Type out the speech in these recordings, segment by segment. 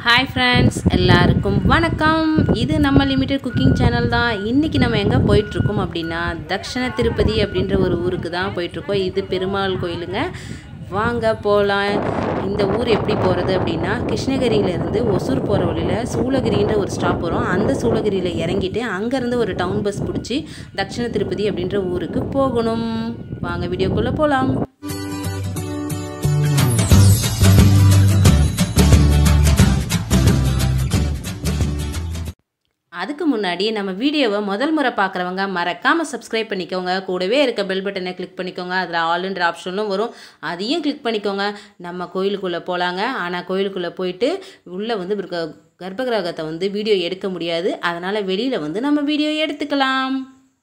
Hi friends எல்லாருக்கும் வணக்கம் இது நம்ம லிமிட்டட் குக்கிங் சேனல் தான் இன்றைக்கி நம்ம எங்கே போயிட்டுருக்கோம் அப்படின்னா தக்ஷண திருப்பதி அப்படின்ற ஒரு ஊருக்கு தான் போயிட்டுருக்கோம் இது பெருமாள் கோயிலுங்க வாங்க போகலாம் இந்த ஊர் எப்படி போகிறது அப்படின்னா கிருஷ்ணகிரியிலேருந்து ஒசூர் போகிற வழியில் சூளகிரின்ற ஒரு ஸ்டாப் வரும் அந்த சூளகிரியில் இறங்கிட்டு அங்கேருந்து ஒரு டவுன் பஸ் பிடிச்சி தக்ஷண திருப்பதி அப்படின்ற ஊருக்கு போகணும் வாங்க வீடியோக்குள்ளே போகலாம் அதுக்கு முன்னாடி நம்ம வீடியோவை முதல் முறை பார்க்குறவங்க மறக்காமல் சப்ஸ்கிரைப் பண்ணிக்கோங்க கூடவே இருக்க பெல் பட்டனை கிளிக் பண்ணிக்கோங்க அதில் ஆளுன்ற ஆப்ஷனும் வரும் அதையும் கிளிக் பண்ணிக்கோங்க நம்ம கோயிலுக்குள்ளே போகலாங்க ஆனால் கோயிலுக்குள்ளே போயிட்டு உள்ளே வந்து இருக்க கர்ப்பகிரகத்தை வந்து வீடியோ எடுக்க முடியாது அதனால் வெளியில் வந்து நம்ம வீடியோ எடுத்துக்கலாம்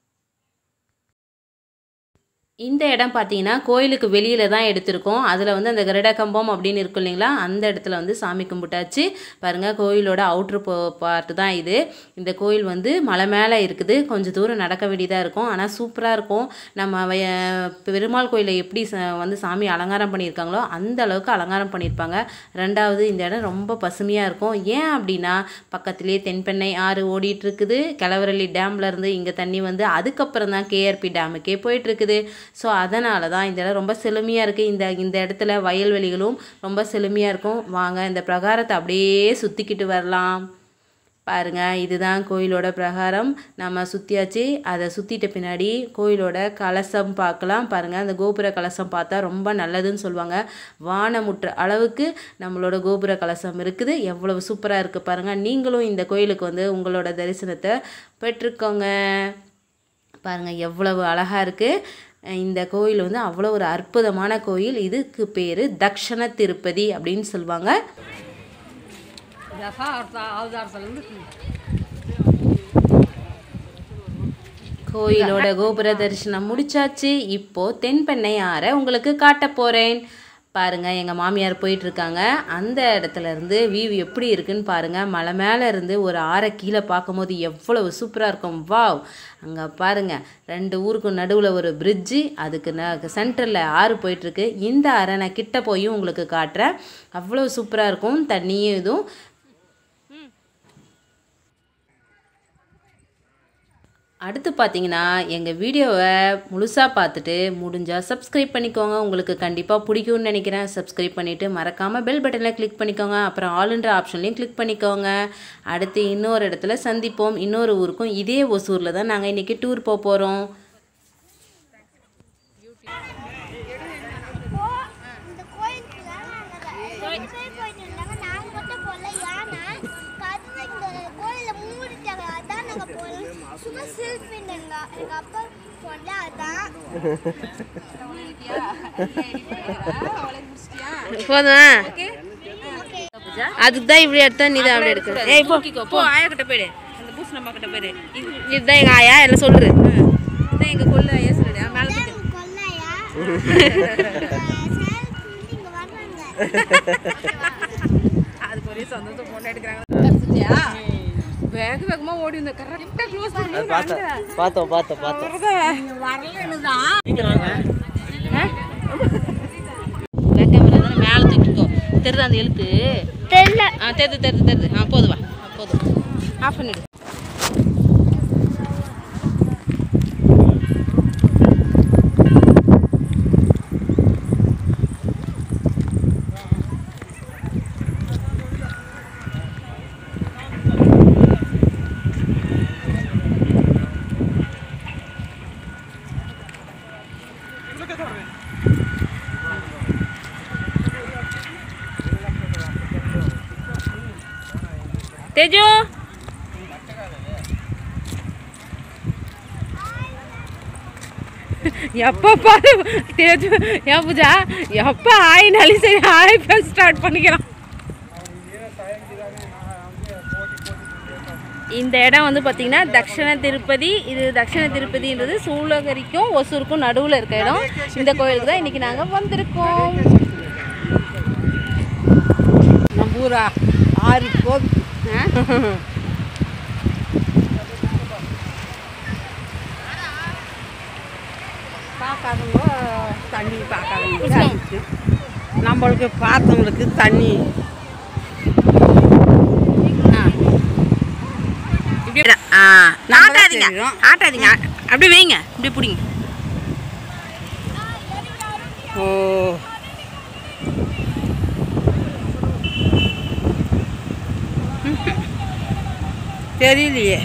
இந்த இடம் பார்த்தீங்கன்னா கோயிலுக்கு வெளியில் தான் எடுத்திருக்கோம் அதில் வந்து அந்த கருட கம்பம் அப்படின்னு இருக்கும் இல்லைங்களா அந்த இடத்துல வந்து சாமி கும்பிட்டாச்சு பாருங்கள் கோயிலோட அவுட்ரு போ பார்ட்டு தான் இது இந்த கோயில் வந்து மலை மேலே இருக்குது கொஞ்சம் தூரம் நடக்க வேண்டியதாக இருக்கும் ஆனால் சூப்பராக இருக்கும் நம்ம வய- பெருமாள் கோயிலை எப்படி ச- வந்து சாமி அலங்காரம் பண்ணியிருக்காங்களோ அந்த அளவுக்கு அலங்காரம் பண்ணியிருப்பாங்க ரெண்டாவது இந்த இடம் ரொம்ப பசுமையாக இருக்கும் ஏன் அப்படின்னா பக்கத்துலேயே தென்பெண்ணை ஆறு ஓடிட்டு இருக்குது கிளவரளி டேம்ல இருந்து இங்கே தண்ணி வந்து அதுக்கப்புறம் தான் கேஆர்பி டேமுக்கே போயிட்டு இருக்குது ஸோ அதனால தான் இந்த இடம் ரொம்ப செழுமையாக இருக்குது இந்த இந்த இடத்துல வயல்வெளிகளும் ரொம்ப செழுமையாக இருக்கும் வாங்க இந்த பிரகாரத்தை அப்படியே சுற்றிக்கிட்டு வரலாம் பாருங்க இதுதான் கோயிலோட பிரகாரம் நம்ம சுற்றியாச்சு அதை சுற்றிட்ட பின்னாடி கோயிலோட கலசம் பார்க்கலாம் பாருங்கள் அந்த கோபுர கலசம் பார்த்தா ரொம்ப நல்லதுன்னு சொல்லுவாங்க வானமுற்ற அளவுக்கு நம்மளோட கோபுர கலசம் இருக்குது எவ்வளவு சூப்பராக இருக்குது பாருங்கள் நீங்களும் இந்த கோயிலுக்கு வந்து உங்களோட தரிசனத்தை பெற்றுக்கோங்க பாருங்கள் எவ்வளவு அழகாக இருக்குது இந்த கோயில் வந்து அவ்வளோ ஒரு அற்புதமான கோயில் இதுக்கு பேர் தக்ஷண திருப்பதி அப்படின்னு சொல்லுவாங்க கோயிலோட கோபுர தரிசனம் முடிச்சாச்சு இப்போ தென்பெண்ணை ஆறை உங்களுக்கு காட்ட போகிறேன் பாருங்க எங்கள் மாமியார் போயிட்டு இருக்காங்க அந்த இடத்துல இருந்து வியூ எப்படி இருக்குன்னு பாருங்க மலை மேலே இருந்து ஒரு ஆறை கீழே பார்க்கும்போது எவ்வளவு சூப்பராக இருக்கும் வாவ் அங்கே பாருங்க ரெண்டு ஊருக்கு நடுவில் ஒரு பிரிட்ஜு அதுக்கு ந சென்டரில் ஆறு போயிட்டுருக்கு இந்த அறை நான் கிட்ட போய் உங்களுக்கு காட்டுறேன் அவ்வளோ சூப்பராக இருக்கும் தண்ணியும் இதுவும் அடுத்து பார்த்தீங்கன்னா எங்கள் வீடியோவை முழுசாக பார்த்துட்டு முடிஞ்சால் சப்ஸ்கிரைப் பண்ணிக்கோங்க உங்களுக்கு கண்டிப்பாக பிடிக்கும்னு நினைக்கிறேன் சப்ஸ்கிரைப் பண்ணிவிட்டு மறக்காமல் பெல் பட்டனில் கிளிக் பண்ணிக்கோங்க அப்புறம் ஆளுன்ற ஆப்ஷன்லையும் கிளிக் பண்ணிக்கோங்க அடுத்து இன்னொரு இடத்துல சந்திப்போம் இன்னொரு ஊருக்கும் இதே ஒசூரில் தான் நாங்கள் இன்றைக்கி டூர் போக போகிறோம் இந்த கோயிலுக்குள்ள நாங்க ரெண்டு பேர் போயிட்டு இருந்தாங்க நாங்க மட்டும் போகல ஏன்னா கதவு இந்த கோயில மூடிட்டாங்க அதான் நாங்க போகல சும்மா செல்ஃபி எங்க எங்க அப்பா போன்ல அதான் போதுமா அதுக்கு தான் இப்படி எடுத்தா நீ தான் அப்படி எடுக்க ஏய் போ போ ஆயா கிட்ட போயிடு அந்த பூஸ் நம்ம கிட்ட போயிடு இது இதுதான் எங்க ஆயா எல்லாம் சொல்லுது இதான் எங்கள் கொள்ள ஐயா சொல்லிடு மேலே அதான் கொள்ளையா சேலத்துல இங்க வர்றாங்க அதுக்கு ஒரே சந்தோஷம் போட்டோ எடுக்கிறாங்க வேக வேகமா ஓடி இந்த கரெக்டா க்ளோஸ் பண்ணி பார்த்தோம் பார்த்தோம் பார்த்தோம் பேக் கேமரா தானே மேலே தூக்கிக்கோ தெரியுது அந்த எழுத்து தெரியல ஆ தெரியுது தெரியுது தெரியுது ஆ போதும் வா ஆ, போதும் ஆஃப் பண்ணிடு தேஜு எப்போ பாரு தேஜு ஏன் பூஜா எப்போ ஆயினாலும் சரி ஆய் பேச ஸ்டார்ட் பண்ணிக்கலாம் இந்த இடம் வந்து பார்த்தீங்கன்னா தக்ஷண திருப்பதி இது தக்ஷண திருப்பதின்றது சூளகிரிக்கும் ஒசூருக்கும் நடுவில் இருக்க இடம் இந்த கோயிலுக்கு தான் இன்றைக்கி நாங்கள் வந்திருக்கோம் நம்ம ஊரா ஆறு கோவில் பார்க்காதவங்க தண்ணி பார்க்காதவங்க நம்மளுக்கு பார்த்தவங்களுக்கு தண்ணி ஓகே ஆ நம்ம தான் ஆட்டாதீங்க தெரியும். ஆட்டாதீங்க அப்படியே வைங்க அப்படியே பிடிங்க ஓ தெரியலையே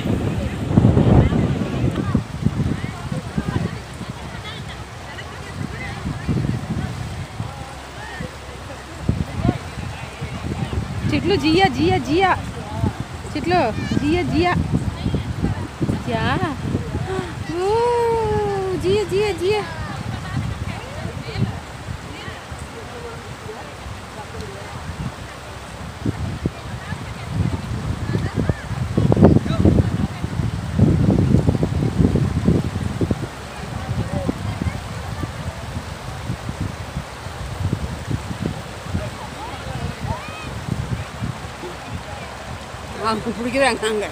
చిట్లు జియా జియా జియా చిట్లు జియా జియా జియా ఓ జియా జియా జియా அவங்க பிடிக்கிறாங்க அங்கே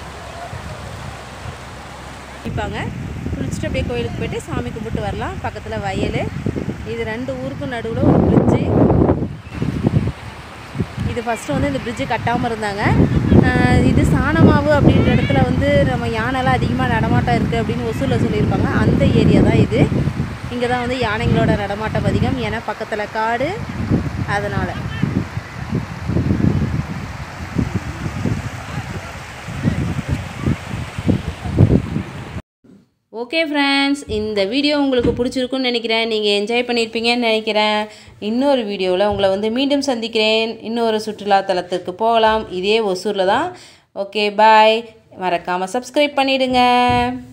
குளிப்பாங்க குளிச்சுட்டு அப்படியே கோயிலுக்கு போயிட்டு சாமி கும்பிட்டு வரலாம் பக்கத்தில் வயல் இது ரெண்டு ஊருக்கும் நடுவில் ஒரு பிரிட்ஜு இது ஃபஸ்ட்டு வந்து இந்த பிரிட்ஜு கட்டாமல் இருந்தாங்க ஆஹ் இது சாணமாவு அப்படின்ற இடத்துல வந்து நம்ம யானைலாம் அதிகமாக நடமாட்டம் இருக்குது அப்படின்னு ஒசூரில் சொல்லியிருப்பாங்க அந்த ஏரியா தான் இது இங்கே தான் வந்து யானைங்களோட நடமாட்டம் அதிகம் ஏன்னா பக்கத்தில் காடு அதனால் ஓகே ஃப்ரெண்ட்ஸ் இந்த வீடியோ உங்களுக்கு பிடிச்சிருக்குன்னு நினைக்கிறேன் நீங்கள் என்ஜாய் பண்ணியிருப்பீங்கன்னு நினைக்கிறேன் இன்னொரு வீடியோவில் உங்களை வந்து மீண்டும் சந்திக்கிறேன் இன்னொரு சுற்றுலா தலத்துக்கு போகலாம் இதே ஒசூரில் தான் ஓகே பாய் மறக்காமல் சப்ஸ்கிரைப் பண்ணிவிடுங்க